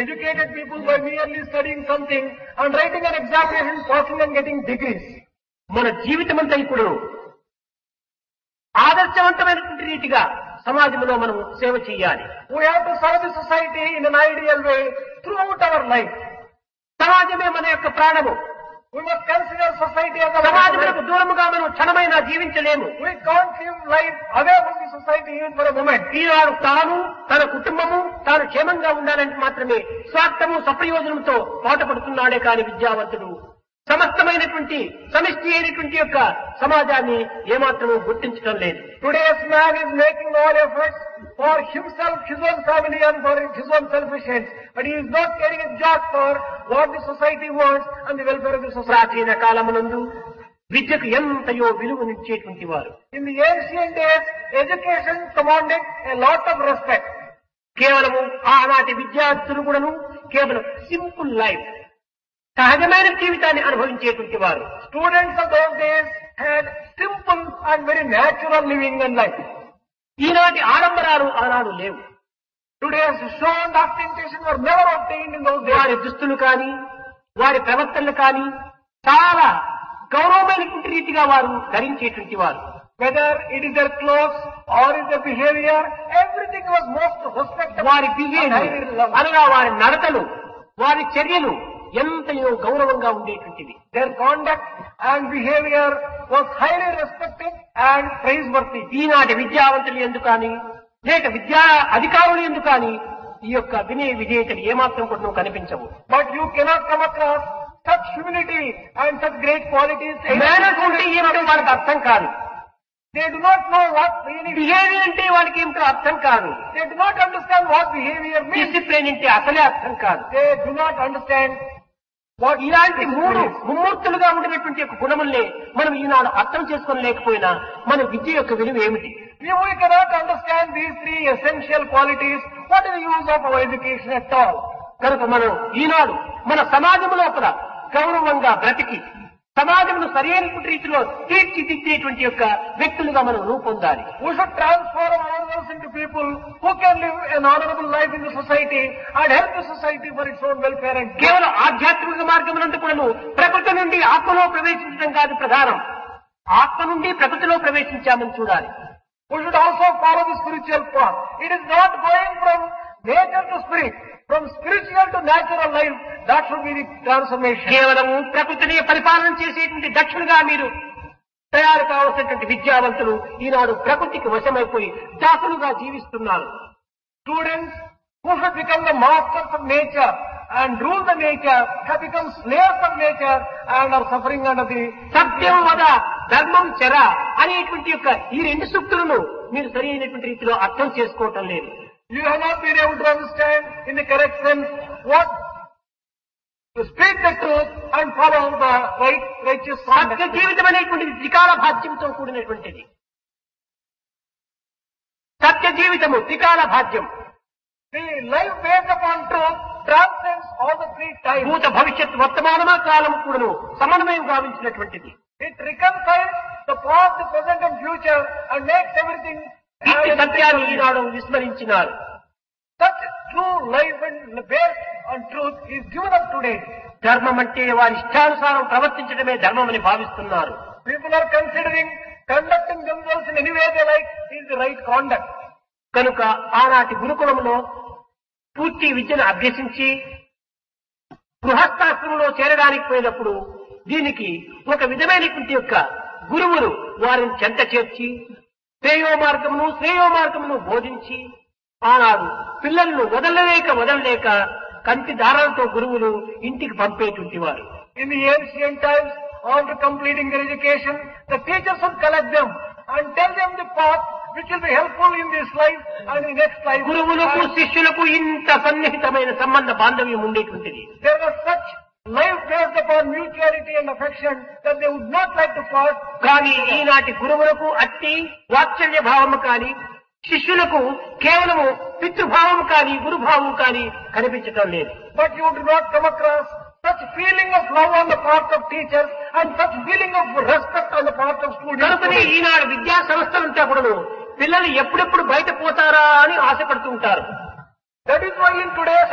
educated people by merely studying something and writing an examination, passing and getting degrees. మన జీవితమంతా ఇప్పుడు ఆదర్శవంతమైనటువంటి రీతిగా సమాజంలో మనం సేవ చేయాలి We have to serve the society in an ideal way throughout our life. సమాజమే మన యొక్క ప్రాణము We must consider society as a సమాజములకు దూరముగా మనం క్షణమైనా జీవించలేము We can't live life away from the society even for a moment. ఈనాడు తాను తన కుటుంబము తాను క్షేమంగా ఉండాలంటే మాత్రమే స్వార్థము సప్రయోజనంతో పాటుపడుతున్నాడే కాని విద్యావంతుడు సమస్తమైనటువంటి సమిష్టి అయినటువంటి యొక్క సమాజాన్ని ఏమాత్రము గుర్తించడం లేదు Today's man is making all efforts for himself, his own family and for his own selfish ends. But he is not caring a jot for what the society wants and the welfare of the society. ప్రాచీన కాలమునందు విద్యకు ఎంతయో విలువనిచ్చేటువంటి వారు In the ancient days, education commanded a lot of respect. కేవలము ఆనాటి విద్యార్థులు కూడాను కేవలం simple life సహజమైన జీవితాన్ని అనుభవించేటువంటి వారు Students of those days had simple and very natural living and life. ఈనాటి ఆడంబరాలు ఆనాడు లేవు Today's show and ostentation were never obtained in those వారి days. దుస్తులు కానీ వారి ప్రవర్తనలు కానీ చాలా గౌరవమైనటువంటి రీతిగా వారు ధరించేటువంటి వారు Whether it is their clothes or is their behavior, everything was most respectable. వారి and బిహేవియర్ highly loved. అనగా వారి నడతలు వారి చర్యలు ఎంతయో గౌరవంగా ఉండేటువంటివి Their conduct and behavior was highly respected and praiseworthy. ఈనాటి విద్యావంతులు ఎందుకు కానీ లేక విద్యా అధికారులు ఎందుకు కానీ ఈ యొక్క వినయ విధేయతలు ఏమాత్రం కూడా కనిపించవు But you cannot come across such humility and such great qualities. Manners అంటే ఏమిటో వాళ్ళకి అర్థం కాదు They do not know what really behaviour అంటే వాళ్ళకి ఏమిటో అర్థం కాదు They do not understand what behavior means. Discipline అంటే అసలే అర్థం కాదు They do not understand what ఇలాంటి discipline మూడు is. ముమ్మూర్తులుగా ఉండినటువంటి యొక్క గుణముల్ని మనం ఈనాడు అర్థం చేసుకొని లేకపోయినా మన విద్య యొక్క విలువ ఏమిటి If we cannot understand these three essential qualities, what is the use of our education at all? కనుక మనం ఈనాడు మన సమాజం లోపల గౌరవంగా బ్రతికి సమాజమును సరైనటువంటి రీతిలో తీర్చిదిద్దేటువంటి యొక్క వ్యక్తులుగా మనం రూపొందాలి We should transform ourselves into people who can live an honorable life in the society and help the society for its own welfare and good. కేవలం ఆధ్యాత్మిక మార్గమునందు కూడాను ప్రకృతి నుండి ఆత్మలో ప్రవేశించడం కాదు ప్రధానం ఆత్మ నుండి ప్రకృతిలో ప్రవేశించామని చూడాలి We should also follow the spiritual path. It is not going from nature to spirit, from spiritual to natural life. That should be the transformation. కేవలము ప్రకృతిని పరిపాలన చేసేటువంటి దక్షులుగా మీరు తయారు కావలసినటువంటి విద్యావంతులు ఈనాడు ప్రకృతికి వశమైపోయి దాసులుగా జీవిస్తున్నారు Students who should become the masters of nature and rule the nature have become slaves of nature and are suffering under the సత్యం వద ధర్మం చెర అనేటువంటి యొక్క ఈ రెండు సూక్తులను మీరు సరి అయినటువంటి రీతిలో అర్థం చేసుకోవటం లేదు You have not been able to understand in the correct sense what to speak the truth and follow the right righteous Satya conduct. జీవితం అనేటువంటిది త్రికాల భాగ్యంతో కూడినటువంటిది సత్య జీవితము త్రికాల భాగ్యం The life based upon truth transcends all the three times. భూత భవిష్యత్ వర్తమానమా కాలం కూడాను సమన్వయం గావించినటువంటిది It reconciles the past, the present and future and makes everything ఇట్టి have a సత్యాన్ని different- Eenadu విస్మరించినారు Such true life and based on truth is given up today. ధర్మం అంటే వారి ఇష్టానుసారం ప్రవర్తించడమే ధర్మం అని భావిస్తున్నారు People are considering conducting themselves in any way they like is the right conduct. కనుక ఆనాటి గురుకులంలో పూర్తి విద్యను అభ్యసించి గృహస్థాశ్రమంలో చేరడానికి పోయినప్పుడు దీనికి ఒక విధమైనటువంటి యొక్క గురువులు వారిని చెంత చేర్చి శ్రేయో మార్గమును శ్రేయో మార్గమును బోధించి ఆనాడు పిల్లలను వదలలేక వదలలేక కంటి దారాలతో గురువులు ఇంటికి పంపేటువంటి వారు In the ancient times, after completing their education, the teachers would collect them and tell them the path which will be helpful in this life and in the next life. గురువులకు And శిష్యులకు ఇంత సన్నిహితమైన సంబంధ బాంధవ్యం ఉండేటువంటిది there was such life based upon mutuality and affection that they would not like to part. కానీ ఈనాటి గురువులకు అట్టి వాత్సల్య భావము కానీ శిష్యులకు కేవలము పితృభావం కానీ గురుభావం కానీ కనిపించటం లేదు But you do not come across such feeling of love on the part of teachers and such feeling of respect on the part of students. కనుకనే ఈనాడు విద్యా సంస్థలంతా కూడాను పిల్లలు ఎప్పుడెప్పుడు బయట పోతారా అని ఆశపడుతుంటారు That is why in today's